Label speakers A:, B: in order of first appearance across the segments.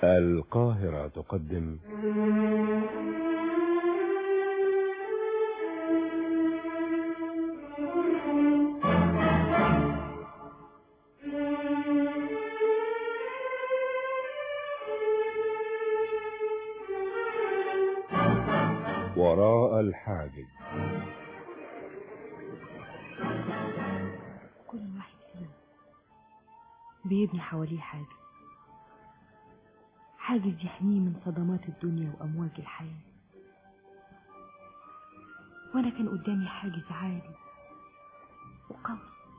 A: القاهرة تقدم وراء الحاجز
B: كل واحد فينا بيبني حواليه حاجة حاجز يحميه من صدمات الدنيا وأمواج الحياة وأنا كان قدامي حاجز عالي وقوي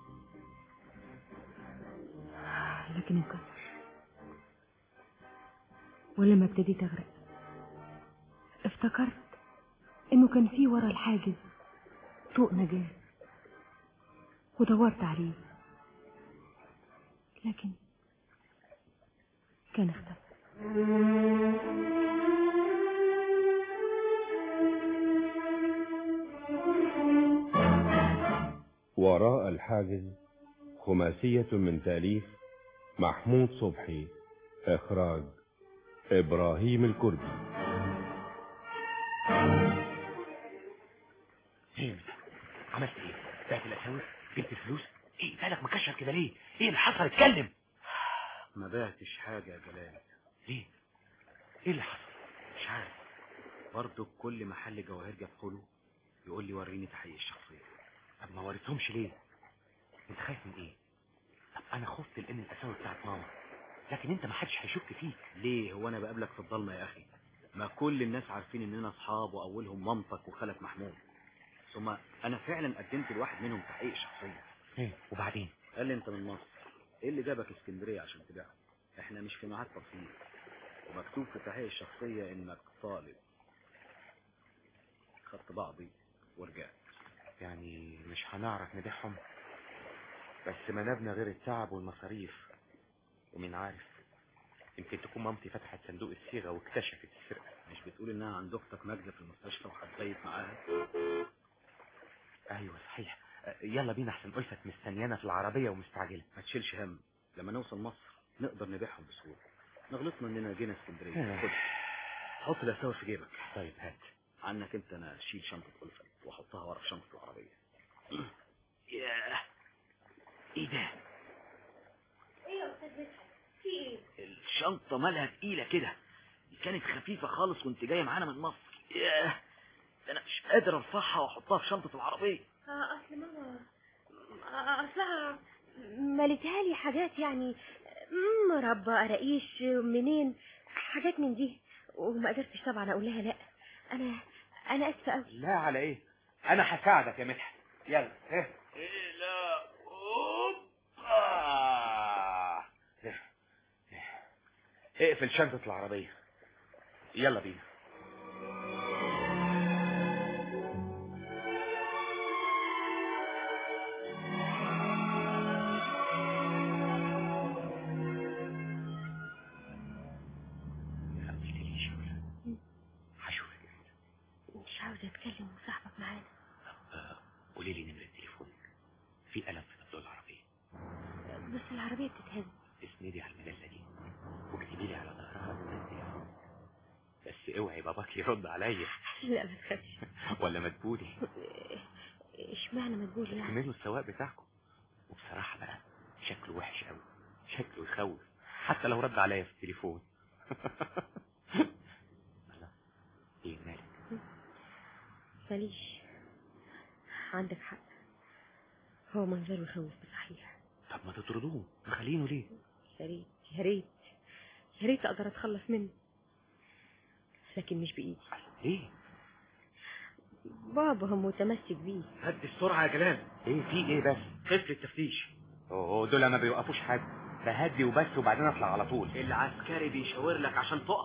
B: لكن انكسر ولما ابتديت أغرق افتكرت إنه كان في ورا الحاجز طوق نجاة ودورت عليه لكن كان اختفى
A: وراء الحاجز خماسية من تأليف محمود صبحي إخراج إبراهيم الكردي
C: ايه عملت ايه؟ بعت الاساور؟ جبت الفلوس؟ ايه مالك مكشر كده ليه؟ ايه اللي حصل اتكلم
D: ما بعتش حاجة يا جلال
C: ليه؟ ايه اللي حصل؟
D: مش عارف برضه كل محل جواهر له يقول لي وريني تحقيق الشخصية
C: طب ما وريتهمش ليه؟ انت خايف من ايه؟ طب انا خفت لان الاساور بتاعت ماما لكن انت ما حدش هيشك فيك
D: ليه هو انا بقابلك في الضلمة يا اخي ما كل الناس عارفين اننا اصحاب واولهم مامتك وخالك محمود ثم انا فعلا قدمت لواحد منهم تحقيق شخصية
C: ايه وبعدين؟
D: قال لي انت من مصر ايه اللي جابك اسكندرية عشان تبيعهم احنا مش في ميعاد تصوير ومكتوب في تحقيق الشخصية انك طالب خدت بعضي ورجعت
C: يعني مش هنعرف نبيعهم بس منابنا غير التعب والمصاريف ومين عارف يمكن تكون مامتي فتحت صندوق الصيغة واكتشفت السرقة
D: مش بتقول انها عند اختك ماجدة في المستشفى وهتبيت معاها
C: ايوه صحيح أه، يلا بينا احسن ألفت مستنيانا في العربية ومستعجلة
D: ما تشيلش هم لما نوصل مصر نقدر نبيعهم بسهولة نغلطنا اننا جينا اسكندرية خد حط الاساور في جيبك
C: طيب هات
D: عنك انت انا شيل شنطة ألفت واحطها ورا في شنطة العربية ياه ايه ده
E: ايه يا استاذ مدحت في ايه
D: الشنطة مالها تقيلة كده دي كانت خفيفة خالص وانت جاية معانا من مصر ياه ده انا مش قادر ارفعها واحطها في شنطة العربية
E: آه اصل ماما آه، اصلها ملتها لي حاجات يعني مربى قراقيش منين حاجات من دي وما قدرتش طبعا اقول لها لا انا انا اسفه قوي
C: لا على ايه انا هساعدك يا مدحت يلا ايه
D: ايه لا
C: آه. إيه. إيه. اقفل شنطة العربية يلا بينا ما قلتليش ولا هشوفك امتى
E: مش عاوزه اتكلم وصاحبك معانا
C: آه، قولي لي نمرة تليفونك في قلم في صندوق العربية
E: بس العربيه بتتهز
C: اسندي على المجلة دي واكتبي لي على ظهرها نمرة تليفون بس اوعي باباك يرد عليا
E: لا ما تخافش
C: ولا مدبولي
E: اشمعنى ما تقول يعني
C: اكملوا السواق بتاعكم وبصراحة بقى شكله وحش قوي شكله يخوف حتى لو رد عليا في التليفون الله ايه مالك
E: ماليش عندك حق هو منظره يخوف بصحيح
C: طب ما تطردوه مخلينه ليه
E: يا ريت يا ريت يا ريت اقدر اتخلص منه لكن مش بايدي
C: ليه
E: بابا هو متمسك بيه
D: هدي السرعة يا جلال
C: ايه في ايه بس
D: قفل التفتيش
C: اوه دول ما بيوقفوش حد بهدي وبس وبعدين اطلع على طول
D: العسكري بيشاور لك عشان تقف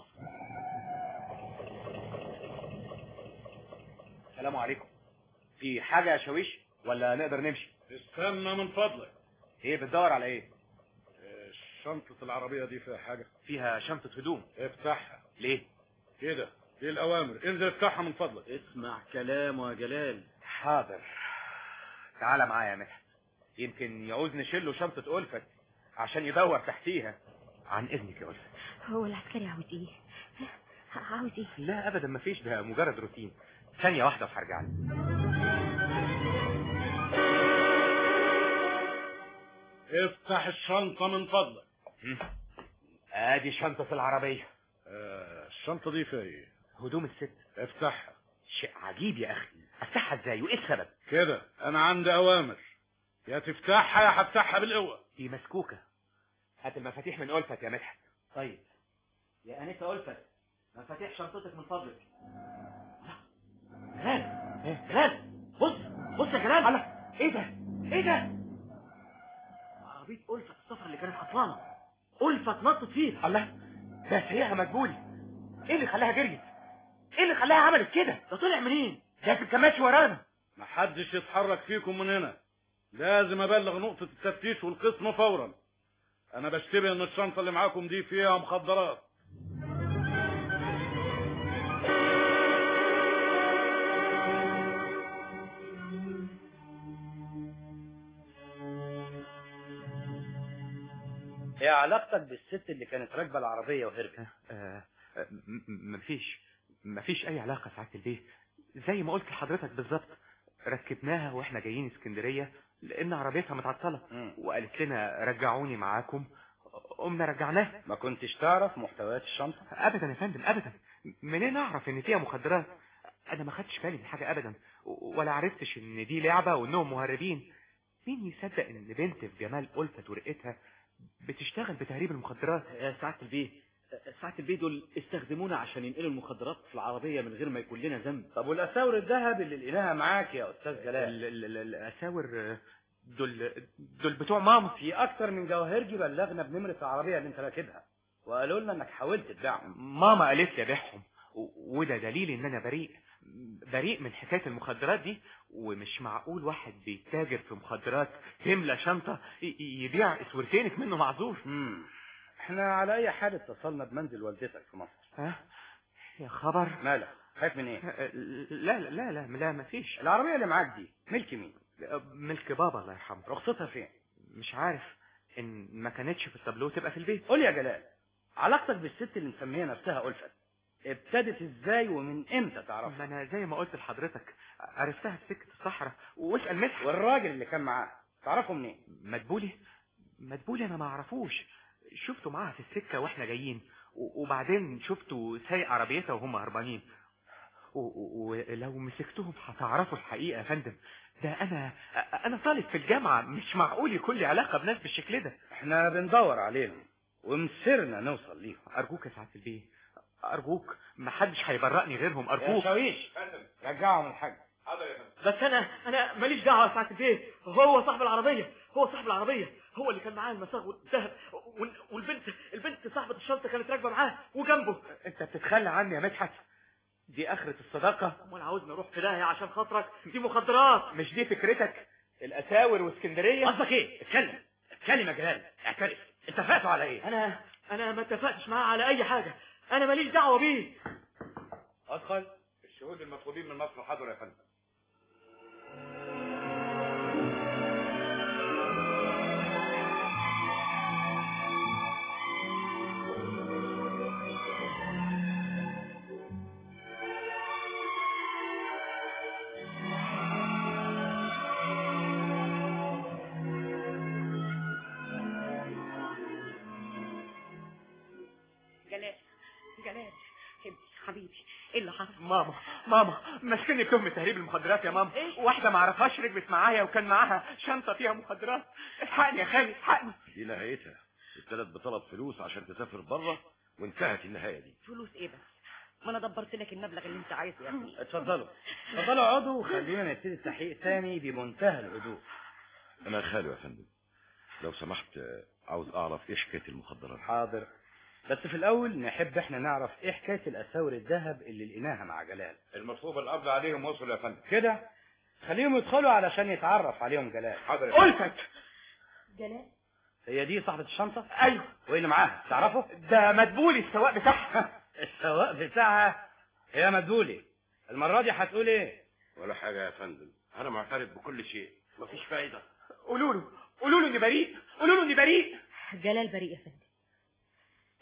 C: السلام عليكم في حاجة يا شاويش ولا نقدر نمشي
F: استنى من فضلك
C: ايه بتدور على ايه
F: آه، شنطة العربية دي فيها حاجة
C: فيها شنطة هدوم
F: افتحها
C: ليه
F: كده دي الأوامر انزل افتحها من فضلك
D: اسمع كلامه يا جلال
C: حاضر تعالى معايا يا مدحت يمكن يعوز نشيل له شنطة ألفت عشان يدور تحتيها عن اذنك يا ألفت
E: هو العسكري عاوز ايه ها، عاوز ايه
C: لا ابدا مفيش ده مجرد روتين ثانيه واحده وهرجع لك
F: افتح الشنطة من فضلك
C: ادي شنطه العربيه
F: آه الشنطة دي فيها ايه
C: هدوم الست
F: افتحها
C: شيء عجيب يا اخي افتحها ازاي وايه السبب
F: كده انا عندي اوامر يا تفتحها يا هفتحها بالقوة
C: دي مسكوكه هات المفاتيح من ألفت يا مدحت
D: طيب يا انسه الفت مفاتيح شنطتك من فضلك جلال جلال بص بص يا جلال
C: الله ايه ده ايه ده
D: عربيه الفت السفر اللي كانت عطلانه الفت نطت فيها
C: الله ده سريعه مدبولي ايه اللي خلاها جريت ايه اللي خلاها عملت كده
D: ده طلع منين
C: ده كان ماشي ورانا
F: محدش يتحرك فيكم من هنا لازم ابلغ نقطة التفتيش والقسم فورا انا بشتبه ان الشنطة اللي معاكم دي فيها مخدرات
D: ايه علاقتك بالست اللي كانت راكبه العربيه وهربت
C: آه، آه، م- م- مفيش مفيش اي علاقه سعاده البيه زي ما قلت لحضرتك بالظبط ركبناها واحنا جايين اسكندريه لان عربيتها متعطله
D: مم.
C: وقالت لنا رجعوني معاكم قمنا رجعناها
D: ما كنتش تعرف محتويات الشنطه
C: ابدا يا فندم ابدا منين اعرف ان فيها مخدرات انا ما خدتش بالي من حاجه ابدا و- ولا عرفتش ان دي لعبه وانهم مهربين مين يصدق ان بنت في جمال ألفت ورقتها بتشتغل بتهريب المخدرات
D: يا سعاده البيه سعاده البيه دول استخدمونا عشان ينقلوا المخدرات في العربيه من غير ما يكون لنا ذنب طب والاساور الذهب اللي لقيناها معاك يا استاذ
C: ال- ال- ال- الاساور آه، دول دول بتوع ماما
D: في اكتر من جواهرجي بلغنا بنمره العربيه اللي انت راكبها وقالوا لنا انك حاولت تبيعهم
C: ماما قالت لي ابيعهم و- وده دليل ان انا بريء بريء من حكايه المخدرات دي ومش معقول واحد بيتاجر في مخدرات تملى شنطه ي- يبيع اسورتينك منه معذور
D: امم احنا على اي حال اتصلنا بمنزل والدتك في مصر
C: ها يا خبر
D: مالك خايف من ايه
C: لا لا لا لا, لا مفيش
D: العربيه اللي معاك دي ملك مين
C: ملك بابا الله يرحمه
D: رخصتها فين
C: مش عارف ان ما كانتش في التابلو تبقى في البيت
D: قول يا جلال علاقتك بالست اللي مسميه نفسها ألفت ابتدت ازاي ومن امتى تعرفها
C: ما انا زي ما قلت لحضرتك عرفتها في سكه الصحراء واسال مدحت
D: والراجل اللي كان معاها تعرفه منين
C: مدبولي مدبولي انا ما اعرفوش شفته معاها في السكه واحنا جايين و- وبعدين شفته سايق عربيتها وهم هربانين و- و- ولو مسكتهم هتعرفوا الحقيقه يا فندم ده انا انا طالب في الجامعه مش معقول يكون لي علاقه بناس بالشكل ده
D: احنا بندور عليهم ومسرنا نوصل ليهم
C: ارجوك يا سعاده البيه ارجوك محدش هيبرئني غيرهم
D: يا
C: ارجوك
D: شاويش رجعهم الحاج
G: بس انا انا ماليش دعوه ساعه البيت هو صاحب العربيه هو صاحب العربيه هو اللي كان معاه المساغ والذهب وال- والبنت البنت صاحبه الشنطه كانت راكبه معاه وجنبه
C: انت بتتخلى عني يا مدحت دي اخره الصداقه
G: امال عاوزني اروح في داهيه عشان خاطرك دي مخدرات
C: مش دي فكرتك الاساور واسكندريه
D: قصدك ايه اتكلم اتكلم يا جلال اعترف اتفقتوا على ايه
G: انا انا ما اتفقتش معاه على اي حاجه انا ماليش دعوه بيه
F: ادخل الشهود المطلوبين من مصر حضروا يا فندم
B: جلال جلال ابني حبيبي ايه اللي حصل
C: ماما ماما ماسكني بتهمة تهريب المخدرات يا ماما
B: إيه؟
C: واحدة ما اعرفهاش ركبت معايا وكان معاها شنطة فيها مخدرات الحقني يا خالي الحقني
H: دي نهايتها ابتدت بطلب فلوس عشان تسافر بره وانتهت النهايه دي
B: فلوس ايه بس ما انا دبرت لك المبلغ اللي انت عايزه يا ابني
D: اتفضلوا اتفضلوا اقعدوا وخلونا نبتدي التحقيق تاني بمنتهى الهدوء
H: انا خالو يا فندم لو سمحت آه، عاوز اعرف ايه حكايه المخدرات
D: حاضر بس في الاول نحب احنا نعرف ايه حكايه الاساور الذهب اللي لقيناها مع جلال
F: المطلوب القبض عليهم وصلوا يا فندم
D: كده خليهم يدخلوا علشان يتعرف عليهم جلال
F: حاضر يا فندم.
C: ألفت
B: جلال
D: هي دي صاحبة الشنطة
C: ايوه
D: وايه اللي معاها تعرفه
C: ده مدبولي السواق بتاعها
D: السواق بتاعها هي مدبولي المرة دي هتقول ايه
H: ولا حاجه يا فندم انا معترف بكل شيء مفيش فايده
C: قولوا له قولوا له اني بريء قولوا له اني بريء
B: جلال بريء يا فندم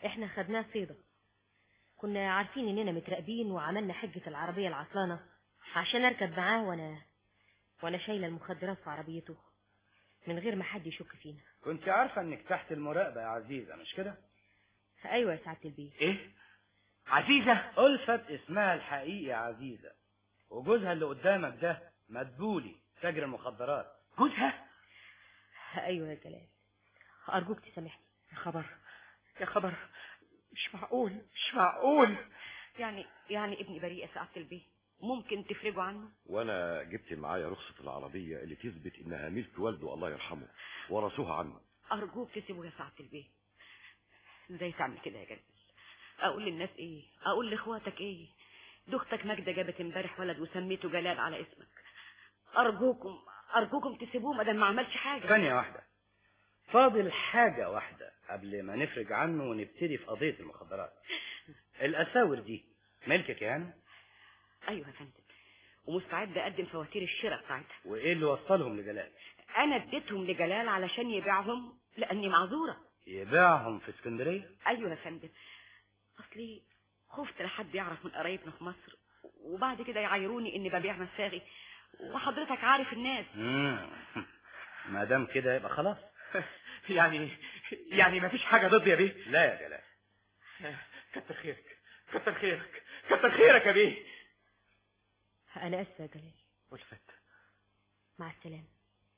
E: احنا خدناه صيدة كنا عارفين اننا متراقبين وعملنا حجة العربية العطلانة عشان اركب معاه وانا وانا شايلة المخدرات في عربيته من غير ما حد يشك فينا
I: كنت عارفة انك تحت المراقبة يا عزيزة مش كده
E: ايوه يا سعادة البيه
C: ايه عزيزة
I: ألفت اسمها الحقيقي عزيزة وجوزها اللي قدامك ده مدبولي تاجر المخدرات
C: جوزها
E: ايوه يا جلال ارجوك تسامحني
C: يا خبر يا خبر مش معقول مش معقول
B: يعني يعني ابني بريء يا سعادة البيه ممكن تفرجوا عنه
H: وانا جبت معايا رخصة العربية اللي تثبت انها ملك والده الله يرحمه ورثوها عنه
B: ارجوك تسيبه يا سعادة البيه ازاي تعمل كده يا جلال اقول للناس ايه اقول لاخواتك ايه دي اختك ماجده جابت امبارح ولد وسميته جلال على اسمك ارجوكم ارجوكم تسيبوه ما دام ما عملش حاجه
I: ثانية واحدة فاضل حاجة واحدة قبل ما نفرج عنه ونبتدي في قضية المخدرات الأساور دي ملكك يعني
B: ايوه يا فندم ومستعد اقدم فواتير الشراء بتاعتها
I: وإيه اللي وصلهم لجلال
B: انا اديتهم لجلال علشان يبيعهم لاني معذوره
I: يبيعهم في اسكندرية
B: ايوه يا فندم اصلي خفت لحد يعرف من قرايبنا في مصر وبعد كده يعايروني اني ببيع مساغي وحضرتك عارف الناس
I: مم. ما دام كده يبقى خلاص
C: يعني يعني ما فيش حاجة ضد يا بيه
I: لا يا جلال
C: كتر خيرك كتر خيرك كتر خيرك يا بيه
E: انا اسفه يا جلال
C: ألفت
E: مع السلامه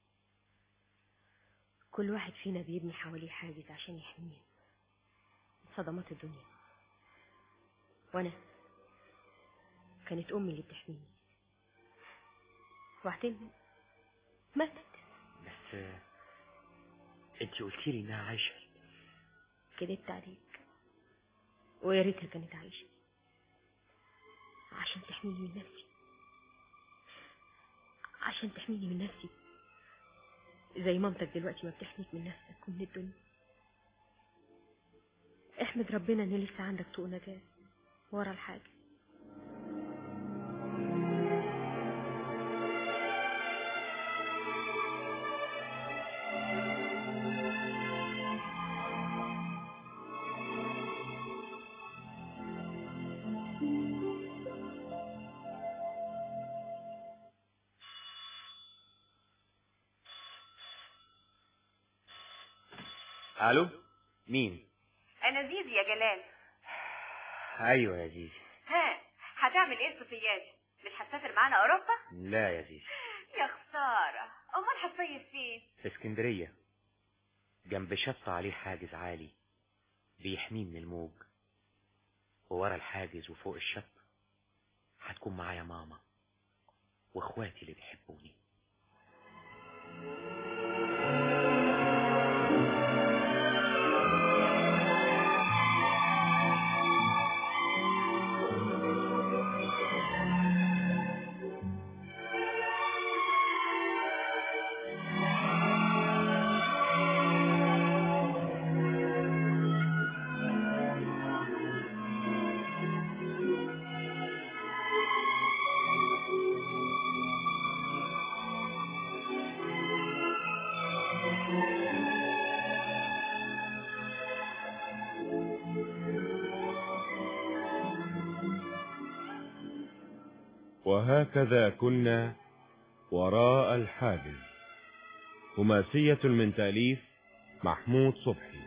E: كل واحد فينا بيبني حواليه حاجز عشان يحميه من صدمات الدنيا وانا كانت امي اللي بتحميني وبعدين ماتت
C: بس انت قلتي لي انها عايشة
E: كدبت عليك ويا ريتها كانت عايشة عشان تحميني من نفسي عشان تحميني من نفسي زي مامتك دلوقتي ما بتحميك من نفسك ومن الدنيا احمد ربنا ان لسه عندك طوق نجاة ورا الحاجة
C: الو مين
J: انا زيزي يا جلال
C: ايوه يا زيزي
J: ها هتعمل ايه الصفيات مش هتسافر معانا اوروبا
C: لا يا زيزي
J: يا خساره امال هتصيف فين
C: في اسكندرية جنب شط عليه حاجز عالي بيحميه من الموج وورا الحاجز وفوق الشط هتكون معايا ماما واخواتي اللي بيحبوني
A: وهكذا كنا وراء الحاجز خماسية من تأليف محمود صبحي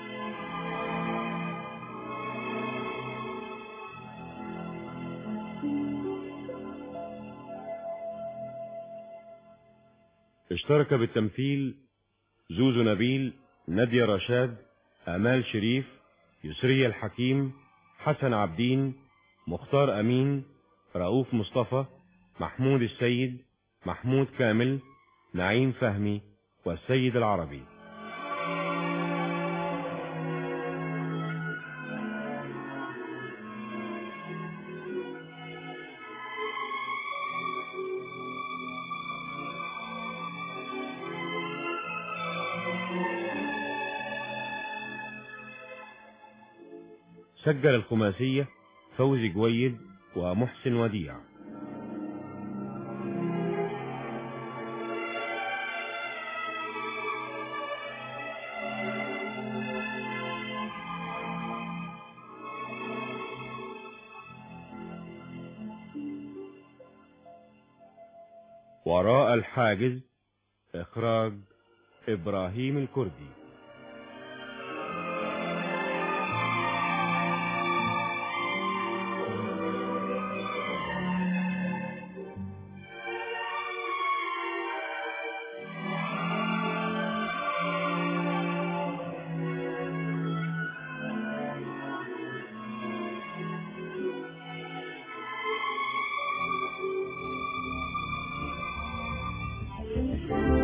A: اشترك بالتمثيل زوزو نبيل نادية رشاد آمال شريف يسرية الحكيم حسن عبدين مختار أمين رؤوف مصطفى محمود السيد محمود كامل نعيم فهمي والسيد العربي سجل الخماسية فوزي جويد ومحسن وديع وراء الحاجز إخراج إبراهيم الكردي
K: Thank you.